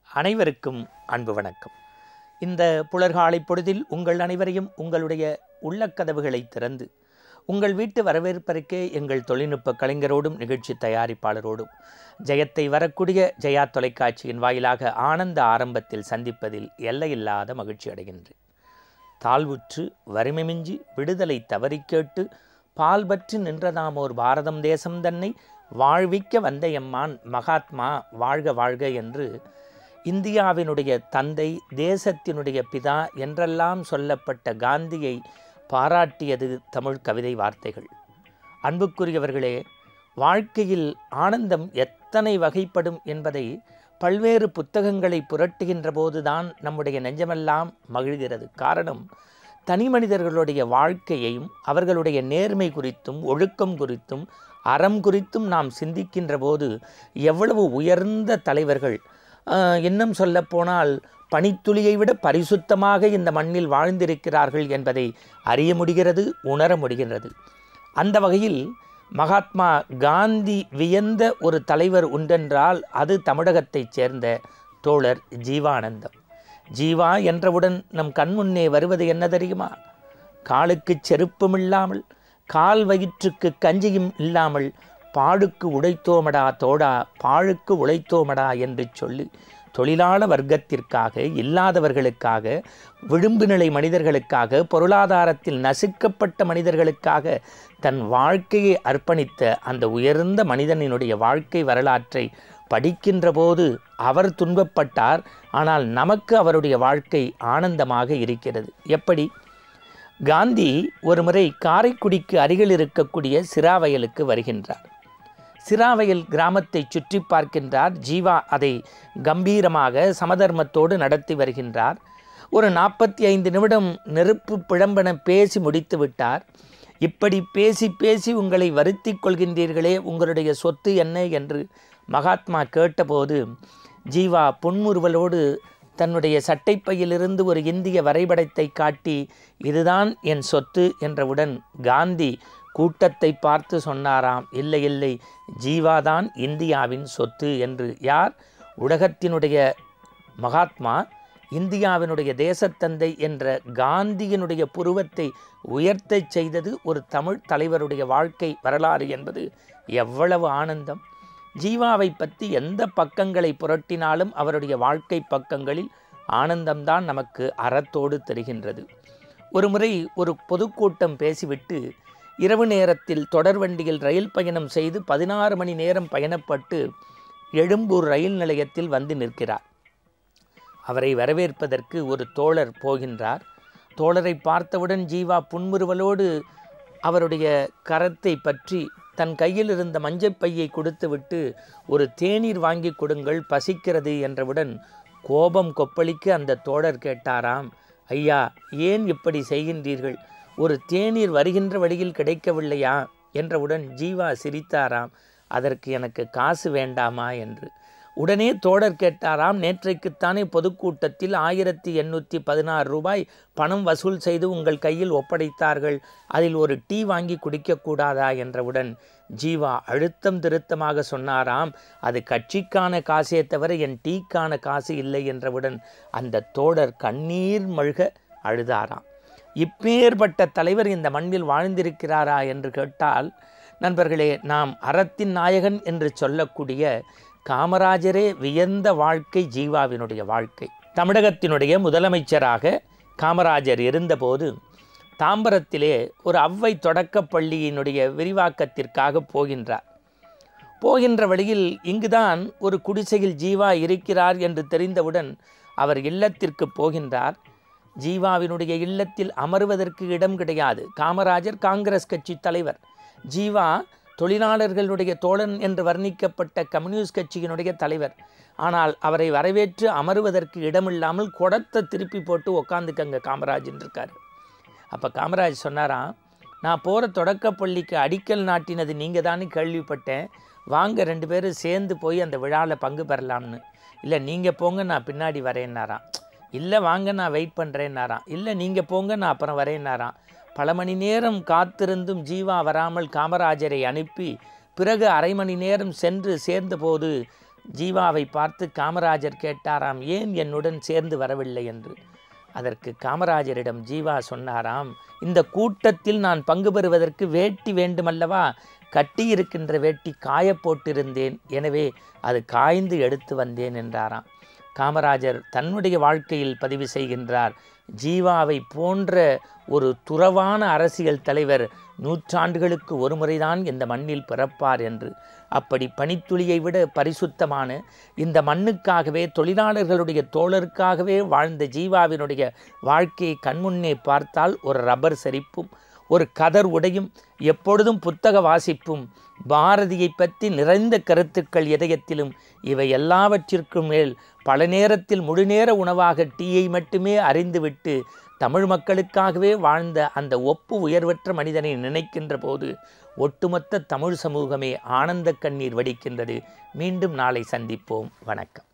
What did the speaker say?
அனைவருக்கும் அன்பு வணக்கம் இந்த புலர்காலை பொழுதில் உங்கள் அனைவரையும் உங்களுடைய உள்ளக்கதவுகளை திறந்து உங்கள் வீட்டு வரவேற்பதற்கே எங்கள் தொழில்நுட்ப கலைஞரோடும் நிகழ்ச்சி தயாரிப்பாளரோடும் ஜெயத்தை வரக்கூடிய ஜெயா தொலைக்காட்சியின் வாயிலாக ஆனந்த ஆரம்பத்தில் சந்திப்பதில் எல்லையில்லாத மகிழ்ச்சி அடைகின்றேன் தாழ்வுற்று வறுமை மிஞ்சி விடுதலை தவறி கேட்டு பால் பற்றி நின்றதாம் ஓர் பாரதம் தேசம் தன்னை வாழ்விக்க வந்த எம்மான் மகாத்மா வாழ்க வாழ்க என்று இந்தியாவினுடைய தந்தை தேசத்தினுடைய பிதா என்றெல்லாம் சொல்லப்பட்ட காந்தியை பாராட்டியது தமிழ் கவிதை வார்த்தைகள் அன்புக்குரியவர்களே வாழ்க்கையில் ஆனந்தம் எத்தனை வகைப்படும் என்பதை பல்வேறு புத்தகங்களை புரட்டுகின்ற போதுதான் நம்முடைய நெஞ்சமெல்லாம் மகிழ்கிறது காரணம் தனி மனிதர்களுடைய வாழ்க்கையையும் அவர்களுடைய நேர்மை குறித்தும் ஒழுக்கம் குறித்தும் அறம் குறித்தும் நாம் சிந்திக்கின்ற போது எவ்வளவு உயர்ந்த தலைவர்கள் ஆஹ், இன்னும் சொல்லப்போனால் பனித்துளியை விட பரிசுத்தமாக இந்த மண்ணில் வாழ்ந்திருக்கிறார்கள் என்பதை அறிய முடிகிறது உணர முடிகிறது அந்த வகையில் மகாத்மா காந்தி வியந்த ஒரு தலைவர் உண்டென்றால் அது தமிழகத்தைச் சேர்ந்த தோழர் ஜீவானந்தம் ஜீவா என்றவுடன் நம் கண்முன்னே வருவது என்ன தெரியுமா காலுக்கு செருப்பும் இல்லாமல் கால் வயிற்றுக்கு கஞ்சியும் இல்லாமல் பாழுக்கு உழைத்தோமடா தோடா பாழுக்கு உழைத்தோமடா என்று சொல்லி தொழிலாள வர்க்கத்திற்காக இல்லாதவர்களுக்காக விளிம்பு நிலை மனிதர்களுக்காக பொருளாதாரத்தில் நசுக்கப்பட்ட மனிதர்களுக்காக தன் வாழ்க்கையை அர்ப்பணித்த அந்த உயர்ந்த மனிதனினுடைய வாழ்க்கை வரலாற்றை படிக்கின்ற போது அவர் துன்பப்பட்டார் ஆனால் நமக்கு அவருடைய வாழ்க்கை ஆனந்தமாக இருக்கிறது எப்படி காந்தி ஒருமுறை காரைக்குடிக்கு அருகில் இருக்கக்கூடிய சிராவயலுக்கு வருகின்றார் சிராவயல் கிராமத்தை சுற்றி பார்க்கின்றார் ஜீவா அதை கம்பீரமாக சமதர்மத்தோடு நடத்தி வருகின்றார் ஒரு நாற்பத்தி ஐந்து நிமிடம் நெருப்பு பிழம்பென பேசி முடித்து விட்டார் இப்படி பேசி பேசி உங்களை வருத்திக் கொள்கின்றீர்களே உங்களுடைய சொத்து என்ன என்று மகாத்மா கேட்டபோது ஜீவா புன்முறுவலோடு தன்னுடைய சட்டைப்பையிலிருந்து ஒரு இந்திய வரைபடத்தை காட்டி இதுதான் என் சொத்து என்றவுடன் காந்தி கூட்டத்தை பார்த்து சொன்னாராம் இல்லை இல்லை ஜீவாதான் இந்தியாவின் சொத்து என்று யார் உலகத்தினுடைய மகாத்மா இந்தியாவினுடைய தேசத்தந்தை என்ற காந்தியினுடைய புருவத்தை உயர்த்தச் செய்தது ஒரு தமிழ் தலைவருடைய வாழ்க்கை வரலாறு என்பது எவ்வளவு ஆனந்தம் ஜீவாவை பற்றி எந்த பக்கங்களை புரட்டினாலும் அவருடைய வாழ்க்கை பக்கங்களில் ஆனந்தம்தான் நமக்கு அறத்தோடு தெரிகின்றது ஒருமுறை ஒரு பொதுக்கூட்டம் பேசிவிட்டு இரவு நேரத்தில் தொடர்வண்டியில் ரயில் பயணம் செய்து பதினாறு மணி நேரம் பயணப்பட்டு எழும்பூர் ரயில் நிலையத்தில் வந்து நிற்கிறார் அவரை வரவேற்பதற்கு ஒரு தோழர் போகின்றார் தோழரை பார்த்தவுடன் ஜீவா புன்முறுவலோடு அவருடைய கரத்தை பற்றி தன் கையில் இருந்த மஞ்சள் பையை கொடுத்துவிட்டு ஒரு தேநீர் வாங்கி கொடுங்கள் பசிக்கிறது என்றவுடன் கோபம் கொப்பளிக்க அந்த தோழர் கேட்டாராம் ஐயா ஏன் இப்படி செய்கின்றீர்கள் ஒரு தேநீர் வருகின்ற வழியில் கிடைக்கவில்லையா என்றவுடன் ஜீவா சிரித்தாராம் அதற்கு எனக்கு காசு வேண்டாமா என்று உடனே தோழர் கேட்டாராம் நேற்றைக்குத்தானே பொதுக்கூட்டத்தில் ஆயிரத்தி எண்ணூற்றி பதினாறு ரூபாய் பணம் வசூல் செய்து உங்கள் கையில் ஒப்படைத்தார்கள் அதில் ஒரு டீ வாங்கி குடிக்கக்கூடாதா என்றவுடன் ஜீவா அழுத்தம் திருத்தமாக சொன்னாராம் அது கட்சிக்கான காசே தவிர என் டீக்கான காசு இல்லை என்றவுடன் அந்த தோழர் கண்ணீர் மழ்க அழுதாராம் இப்பேற்பட்ட தலைவர் இந்த மண்ணில் வாழ்ந்திருக்கிறாரா என்று கேட்டால் நண்பர்களே நாம் அறத்தின் நாயகன் என்று சொல்லக்கூடிய காமராஜரே வியந்த வாழ்க்கை ஜீவாவினுடைய வாழ்க்கை தமிழகத்தினுடைய முதலமைச்சராக காமராஜர் இருந்தபோது தாம்பரத்திலே ஒரு அவ்வை தொடக்கப் பள்ளியினுடைய விரிவாக்கத்திற்காக போகின்றார் போகின்ற வழியில் இங்குதான் ஒரு குடிசையில் ஜீவா இருக்கிறார் என்று தெரிந்தவுடன் அவர் இல்லத்திற்கு போகின்றார் ஜீவாவினுடைய இல்லத்தில் அமர்வதற்கு இடம் கிடையாது காமராஜர் காங்கிரஸ் கட்சி தலைவர் ஜீவா தொழிலாளர்களுடைய தோழன் என்று வர்ணிக்கப்பட்ட கம்யூனிஸ்ட் கட்சியினுடைய தலைவர் ஆனால் அவரை வரவேற்று அமருவதற்கு இடமில்லாமல் குடத்தை திருப்பி போட்டு உக்காந்துக்கங்க காமராஜ் இருக்கார் அப்போ காமராஜ் சொன்னாராம் நான் போகிற தொடக்கப்பள்ளிக்கு அடிக்கல் நாட்டினது நீங்கள் தானே கேள்விப்பட்டேன் வாங்க ரெண்டு பேரும் சேர்ந்து போய் அந்த விழாவில் பங்கு பெறலாம்னு இல்லை நீங்கள் போங்க நான் பின்னாடி வரேன்னாராம் இல்லை வாங்க நான் வெயிட் பண்ணுறேன்னாராம் இல்லை நீங்கள் போங்க நான் அப்புறம் வரேன்னாராம் பல மணி நேரம் காத்திருந்தும் ஜீவா வராமல் காமராஜரை அனுப்பி பிறகு அரை மணி நேரம் சென்று சேர்ந்தபோது ஜீவாவை பார்த்து காமராஜர் கேட்டாராம் ஏன் என்னுடன் சேர்ந்து வரவில்லை என்று அதற்கு காமராஜரிடம் ஜீவா சொன்னாராம் இந்த கூட்டத்தில் நான் பங்கு பெறுவதற்கு வேட்டி வேண்டுமல்லவா கட்டியிருக்கின்ற வேட்டி காய போட்டிருந்தேன் எனவே அது காய்ந்து எடுத்து வந்தேன் என்றாராம் காமராஜர் தன்னுடைய வாழ்க்கையில் பதிவு செய்கின்றார் ஜீவாவை போன்ற ஒரு துறவான அரசியல் தலைவர் நூற்றாண்டுகளுக்கு ஒரு முறைதான் இந்த மண்ணில் பிறப்பார் என்று அப்படி பனித்துளியை விட பரிசுத்தமான இந்த மண்ணுக்காகவே தொழிலாளர்களுடைய தோழருக்காகவே வாழ்ந்த ஜீவாவினுடைய வாழ்க்கையை கண்முன்னே பார்த்தால் ஒரு ரப்பர் சரிப்பும் ஒரு கதர் உடையும் எப்பொழுதும் புத்தக வாசிப்பும் பாரதியை பற்றி நிறைந்த கருத்துக்கள் இதயத்திலும் இவை எல்லாவற்றிற்கும் மேல் பல நேரத்தில் முழுநேர உணவாக டீயை மட்டுமே அறிந்துவிட்டு தமிழ் மக்களுக்காகவே வாழ்ந்த அந்த ஒப்பு உயர்வற்ற மனிதனை நினைக்கின்ற போது ஒட்டுமொத்த தமிழ் சமூகமே ஆனந்த கண்ணீர் வடிக்கின்றது மீண்டும் நாளை சந்திப்போம் வணக்கம்